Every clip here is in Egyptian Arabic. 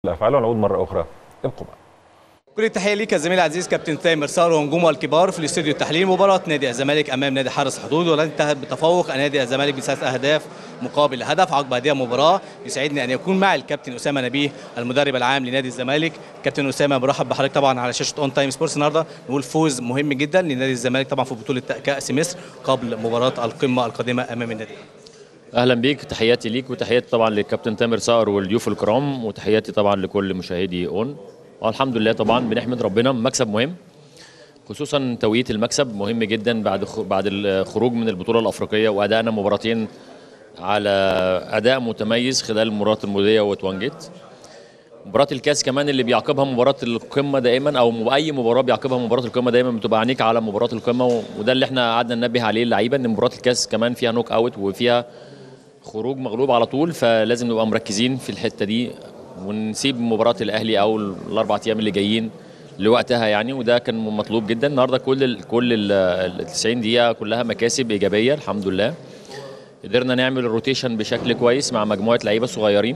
الافعال ونعود مره اخرى ابقوا معنا كل التحيه ليك يا زميلي العزيز كابتن تامر صار ونجومه الكبار في الاستوديو التحليل مباراه نادي الزمالك امام نادي حرس حدود والتي انتهت بتفوق نادي الزمالك بثلاث اهداف مقابل هدف عقب هذه المباراه يسعدني ان يكون معي الكابتن اسامه نبيه المدرب العام لنادي الزمالك كابتن اسامه برحب بحضرتك طبعا على شاشه اون تايم سبورتس النهارده نقول فوز مهم جدا لنادي الزمالك طبعا في بطوله كاس مصر قبل مباراه القمه القادمه امام النادي اهلا بيك تحياتي ليك وتحياتي طبعا للكابتن تامر صقر والضيوف الكرام وتحياتي طبعا لكل مشاهدي اون والحمد لله طبعا بنحمد ربنا مكسب مهم خصوصا توقيت المكسب مهم جدا بعد خ- بعد الخروج من البطوله الافريقيه وادائنا مباراتين على اداء متميز خلال المباراه الماضيه وتوانجيت مباراة الكاس كمان اللي بيعقبها مباراة القمة دائما او م- اي مباراة بيعقبها مباراة القمة دايما بتبقى عينيك على مباراة القمة و- وده اللي احنا قعدنا ننبه عليه اللعيبة ان مباراة الكاس كمان فيها نوك اوت وفيها خروج مغلوب على طول فلازم نبقى مركزين في الحته دي ونسيب مباراه الاهلي او الاربع ايام اللي جايين لوقتها يعني وده كان مطلوب جدا النهارده كل ال كل ال 90 دقيقه كلها مكاسب ايجابيه الحمد لله قدرنا نعمل الروتيشن بشكل كويس مع مجموعه لعيبه صغيرين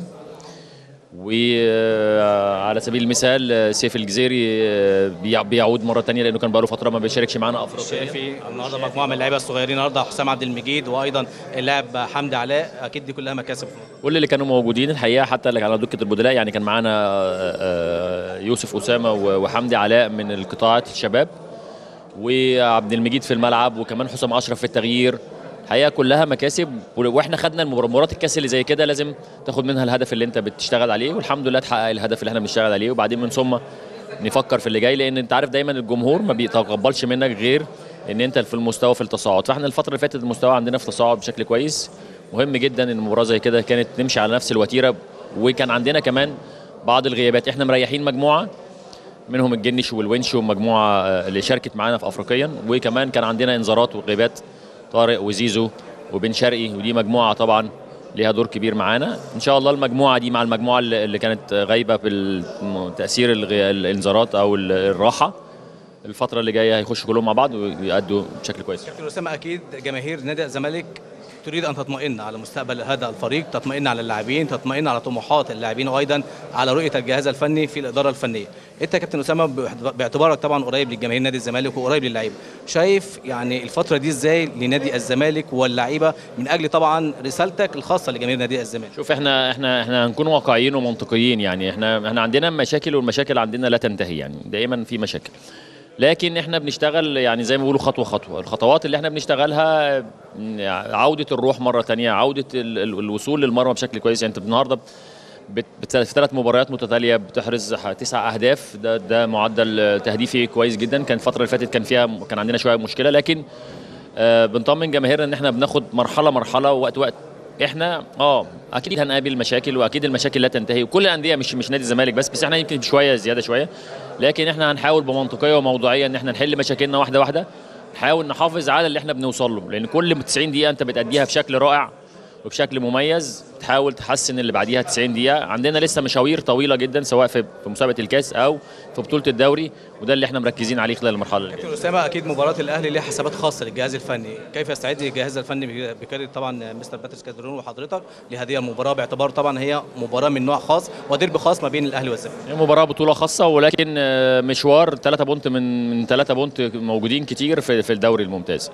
وعلى سبيل المثال آه، سيف الجزيري آه، بيع- بيعود مره تانية لانه كان بقاله فتره ما بيشاركش معانا افريقيا شافي النهارده مجموعه من اللعيبه الصغيرين النهارده حسام عبد المجيد وايضا اللاعب حمدي علاء اكيد دي كلها مكاسب كل اللي كانوا موجودين الحقيقه حتى اللي على دكه البدلاء يعني كان معانا آه، آه، يوسف اسامه و- وحمدي علاء من القطاعات الشباب وعبد المجيد في الملعب وكمان حسام اشرف في التغيير الحقيقه كلها مكاسب و- واحنا خدنا المبار- مباراه الكاس اللي زي كده لازم تاخد منها الهدف اللي انت بتشتغل عليه والحمد لله تحقق الهدف اللي احنا بنشتغل عليه وبعدين من ثم نفكر في اللي جاي لان انت عارف دايما الجمهور ما بيتقبلش منك غير ان انت في المستوى في التصاعد فاحنا الفتره اللي فاتت المستوى عندنا في تصاعد بشكل كويس مهم جدا ان المباراه زي كده كانت نمشي على نفس الوتيره وكان عندنا كمان بعض الغيابات احنا مريحين مجموعه منهم الجنش والونش ومجموعه آه، اللي شاركت معانا في افريقيا وكمان كان عندنا انذارات وغيبات طارق وزيزو وبن شرقي ودي مجموعه طبعا ليها دور كبير معانا ان شاء الله المجموعه دي مع المجموعه اللي اللي كانت غايبه بالتاثير الغي- الانذارات او ال- الراحه الفتره اللي جايه هيخشوا كلهم مع بعض ويأدوا بشكل كويس كابتن اسامه اكيد جماهير نادي الزمالك تريد ان تطمئن على مستقبل هذا الفريق، تطمئن على اللاعبين، تطمئن على طموحات اللاعبين وايضا على رؤيه الجهاز الفني في الاداره الفنيه. انت يا كابتن اسامه باعتبارك طبعا قريب للجماهير نادي الزمالك وقريب للعيبه، شايف يعني الفتره دي ازاي لنادي الزمالك واللعيبه من اجل طبعا رسالتك الخاصه لجماهير نادي الزمالك. شوف احنا احنا احنا هنكون واقعيين ومنطقيين يعني احنا احنا عندنا مشاكل والمشاكل عندنا لا تنتهي يعني دايما في مشاكل لكن احنا بنشتغل يعني زي ما بيقولوا خطوه خطوه الخطوات اللي احنا بنشتغلها م، عوده الروح مره تانية عوده ال- ال- الوصول للمرمى بشكل كويس يعني انت النهارده بت- بت- في ثلاث مباريات متتاليه بتحرز ح- تسع اهداف ده ده معدل تهديفي كويس جدا كان الفتره اللي فاتت كان فيها كان عندنا شويه مشكله لكن آه، بنطمن جماهيرنا ان احنا بناخد مرحله مرحله ووقت وقت احنا اه اكيد هنقابل مشاكل واكيد المشاكل لا تنتهي وكل الانديه مش مش نادي الزمالك بس بس احنا يمكن شويه زياده شويه لكن احنا هنحاول بمنطقيه وموضوعيه ان احنا نحل مشاكلنا واحده واحده نحاول نحافظ على اللي احنا بنوصل له لان كل 90 دقيقه انت بتاديها بشكل رائع وبشكل مميز تحاول تحسن اللي بعديها 90 دقيقه عندنا لسه مشاوير طويله جدا سواء في في مسابقه الكاس او في بطوله الدوري وده اللي احنا مركزين عليه خلال المرحله اللي جايه كابتن اسامه اكيد مباراه الاهلي ليها حسابات خاصه للجهاز الفني، كيف يستعد الجهاز الفني بقياده طبعا مستر باتريس كادرون وحضرتك لهذه المباراه باعتبار طبعا هي مباراه من نوع خاص وديربي خاص ما بين الاهلي والزمالك. هي مباراة بطولة خاصة ولكن آه، مشوار 3 بونت من من 3 بونت موجودين كتير في في الدوري الممتاز.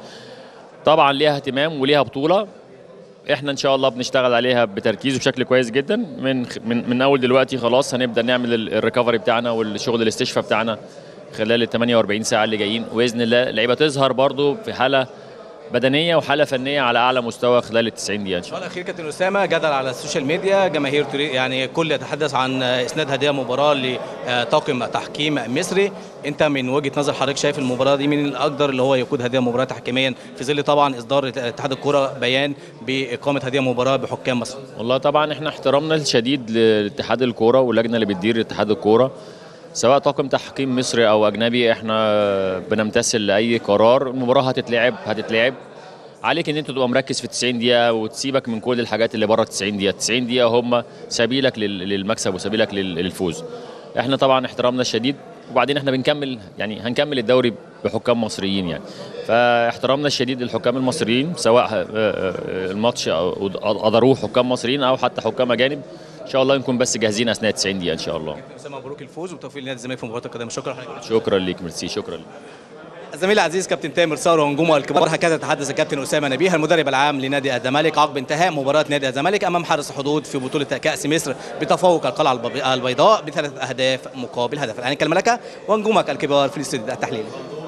طبعا ليها اهتمام وليها بطولة احنا ان شاء الله بنشتغل عليها بتركيز وبشكل كويس جدا من من من اول دلوقتي خلاص هنبدا نعمل ال- الريكفري بتاعنا والشغل الاستشفاء بتاعنا خلال ال 48 ساعة اللي جايين باذن الله اللعيبة تظهر برضو في حالة بدنية وحالة فنية على اعلى مستوى خلال ال 90 دقيقة ان شاء الله. السؤال الاخير كابتن اسامه جدل على السوشيال ميديا جماهير تريد يعني كل يتحدث عن اسناد هذه المباراه لطاقم تحكيم مصري انت من وجهه نظر حضرتك شايف المباراه دي مين الاقدر اللي هو يقود هذه المباراه تحكيميا في ظل طبعا اصدار اتحاد الكره بيان باقامه هذه المباراه بحكام مصر والله طبعا احنا احترامنا الشديد لاتحاد الكوره واللجنه اللي بتدير اتحاد الكوره سواء طاقم تحكيم مصري او اجنبي احنا بنمتثل لاي قرار المباراه هتتلعب هتتلعب عليك ان انت تبقى مركز في 90 دقيقه وتسيبك من كل الحاجات اللي بره 90 دقيقه 90 دقيقه هم سبيلك لل- للمكسب وسبيلك لل- للفوز احنا طبعا احترامنا الشديد وبعدين احنا بنكمل يعني هنكمل الدوري بحكام مصريين يعني فاحترامنا الشديد للحكام المصريين سواء آه، آه، الماتش أو- اداروه حكام مصريين او حتى حكام اجانب شاء الله نكون بس جاهزين اثناء 90 دقيقه ان شاء الله اسامه مبروك الفوز وبالتوفيق لنادي الزمالك في مباراه القادمه شكرا لحضرتك شكرا ليك ميرسي شكرا ليك. الزميل العزيز كابتن تامر ثوره ونجومه الكبار هكذا تحدث الكابتن اسامه نبيه المدرب العام لنادي الزمالك عقب انتهاء مباراه نادي الزمالك امام حارس الحدود في بطوله كاس مصر بتفوق القلعه البيضاء بثلاث اهداف مقابل هدف الان كلمه لك ونجومك الكبار في الاستوديو التحليلي